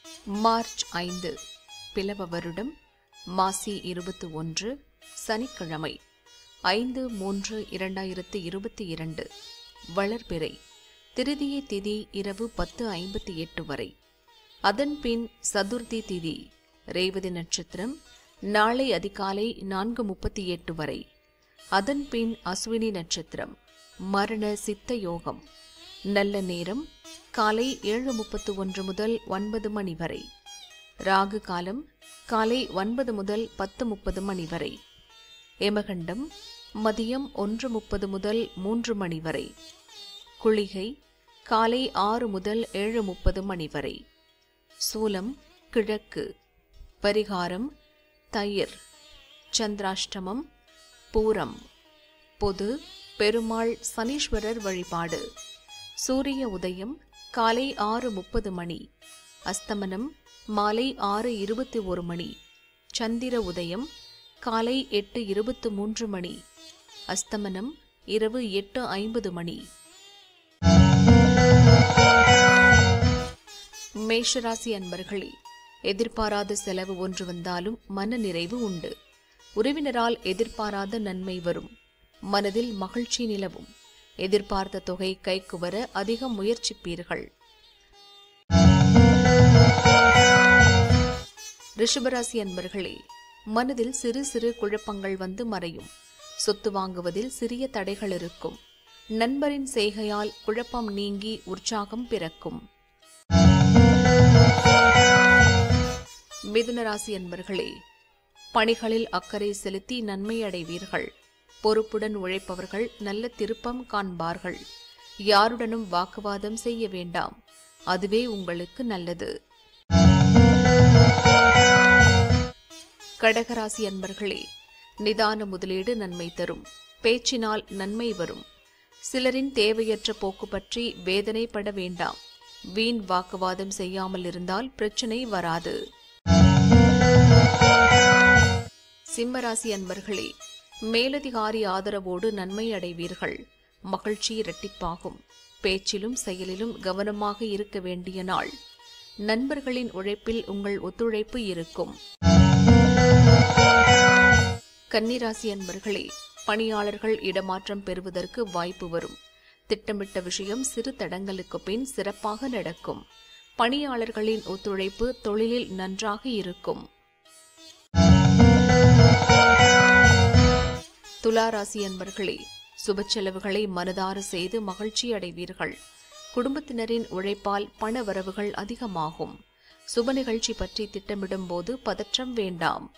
March ஐந்து பிலவ வருடம் மாசி இருபத்தி ஒன்று சனிக்கிழமை ஐந்து மூன்று இரண்டாயிரத்து இருபத்தி இரண்டு வளர்பிறை திருதியை திதி இரவு பத்து ஐம்பத்தி எட்டு வரை அதன்பின் சதுர்த்தி திதி ரேவதி நட்சத்திரம் நாளை அதிகாலை நான்கு முப்பத்தி எட்டு வரை அதன்பின் அஸ்வினி நட்சத்திரம் மரண சித்த யோகம் நல்ல நேரம் காலை ஏழு முப்பத்து ஒன்று முதல் ஒன்பது மணி வரை ராகு காலம் காலை ஒன்பது முதல் பத்து முப்பது மணி வரை எமகண்டம் மதியம் ஒன்று முப்பது முதல் மூன்று மணி வரை குளிகை காலை ஆறு முதல் ஏழு முப்பது மணி வரை சூலம் கிழக்கு பரிகாரம் தயிர் சந்திராஷ்டமம் பூரம் பொது பெருமாள் சனீஸ்வரர் வழிபாடு சூரிய உதயம் காலை ஆறு முப்பது மணி அஸ்தமனம் மாலை ஆறு இருபத்தி ஒரு மணி சந்திர உதயம் காலை எட்டு இருபத்து மூன்று மணி அஸ்தமனம் இரவு எட்டு ஐம்பது மணி மேஷராசி அன்பர்களே எதிர்பாராத செலவு ஒன்று வந்தாலும் மன நிறைவு உண்டு உறவினரால் எதிர்பாராத நன்மை வரும் மனதில் மகிழ்ச்சி நிலவும் எதிர்பார்த்த தொகை கைக்கு வர அதிகம் முயற்சிப்பீர்கள் ரிஷபராசி அன்பர்களே மனதில் சிறு சிறு குழப்பங்கள் வந்து மறையும் சொத்து வாங்குவதில் சிறிய தடைகள் இருக்கும் நண்பரின் செய்கையால் குழப்பம் நீங்கி உற்சாகம் பிறக்கும் மிதுனராசி அன்பர்களே பணிகளில் அக்கறை செலுத்தி நன்மை அடைவீர்கள் பொறுப்புடன் உழைப்பவர்கள் நல்ல திருப்பம் காண்பார்கள் யாருடனும் வாக்குவாதம் செய்ய வேண்டாம் அதுவே உங்களுக்கு நல்லது கடகராசி அன்பர்களே நிதான முதலீடு நன்மை தரும் பேச்சினால் நன்மை வரும் சிலரின் தேவையற்ற போக்கு பற்றி வேதனைப்பட வேண்டாம் வீண் வாக்குவாதம் செய்யாமல் இருந்தால் பிரச்சனை வராது சிம்மராசி அன்பர்களே மேலதிகாரி ஆதரவோடு நன்மை அடைவீர்கள் மகிழ்ச்சி இரட்டிப்பாகும் பேச்சிலும் செயலிலும் கவனமாக இருக்க வேண்டிய நாள் நண்பர்களின் உழைப்பில் உங்கள் ஒத்துழைப்பு இருக்கும் கன்னிராசி அன்பர்களே பணியாளர்கள் இடமாற்றம் பெறுவதற்கு வாய்ப்பு வரும் திட்டமிட்ட விஷயம் சிறு தடங்களுக்கு பின் சிறப்பாக நடக்கும் பணியாளர்களின் ஒத்துழைப்பு தொழிலில் நன்றாக இருக்கும் துளாராசி அன்பர்களே சுப செலவுகளை மனதார செய்து மகிழ்ச்சி அடைவீர்கள் குடும்பத்தினரின் உழைப்பால் பண வரவுகள் அதிகமாகும் சுப நிகழ்ச்சி பற்றி திட்டமிடும் போது பதற்றம் வேண்டாம்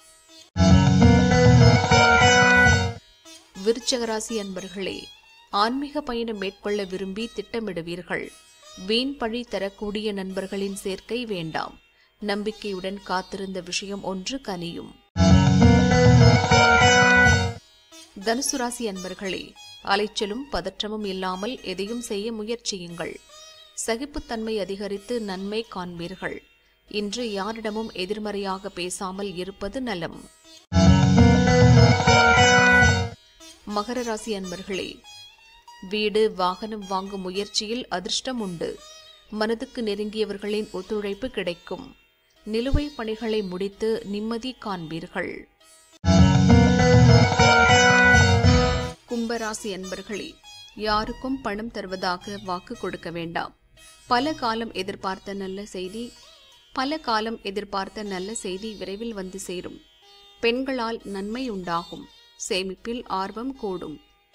விருச்சகராசி அன்பர்களே ஆன்மீக பயணம் மேற்கொள்ள விரும்பி திட்டமிடுவீர்கள் வீண் பழி தரக்கூடிய நண்பர்களின் சேர்க்கை வேண்டாம் நம்பிக்கையுடன் காத்திருந்த விஷயம் ஒன்று கனியும் தனுசு ராசி அன்பர்களே அலைச்சலும் பதற்றமும் இல்லாமல் எதையும் செய்ய முயற்சியுங்கள் சகிப்புத்தன்மை அதிகரித்து நன்மை காண்பீர்கள் இன்று யாரிடமும் எதிர்மறையாக பேசாமல் இருப்பது நலம் மகர ராசி அன்பர்களே வீடு வாகனம் வாங்கும் முயற்சியில் அதிர்ஷ்டம் உண்டு மனதுக்கு நெருங்கியவர்களின் ஒத்துழைப்பு கிடைக்கும் நிலுவை பணிகளை முடித்து நிம்மதி காண்பீர்கள் கும்பராசி அன்பர்களே யாருக்கும் பணம் தருவதாக வாக்கு கொடுக்க வேண்டாம் பல காலம் எதிர்பார்த்த நல்ல செய்தி பல காலம் எதிர்பார்த்த நல்ல செய்தி விரைவில் வந்து சேரும் பெண்களால் நன்மை உண்டாகும் சேமிப்பில் ஆர்வம் கூடும்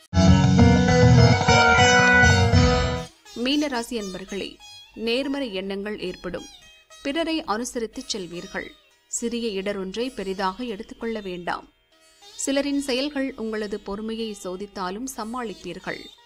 மீனராசி அன்பர்களே நேர்மறை எண்ணங்கள் ஏற்படும் பிறரை அனுசரித்துச் செல்வீர்கள் சிறிய இடரொன்றை பெரிதாக எடுத்துக்கொள்ள வேண்டாம் சிலரின் செயல்கள் உங்களது பொறுமையை சோதித்தாலும் சமாளிப்பீர்கள்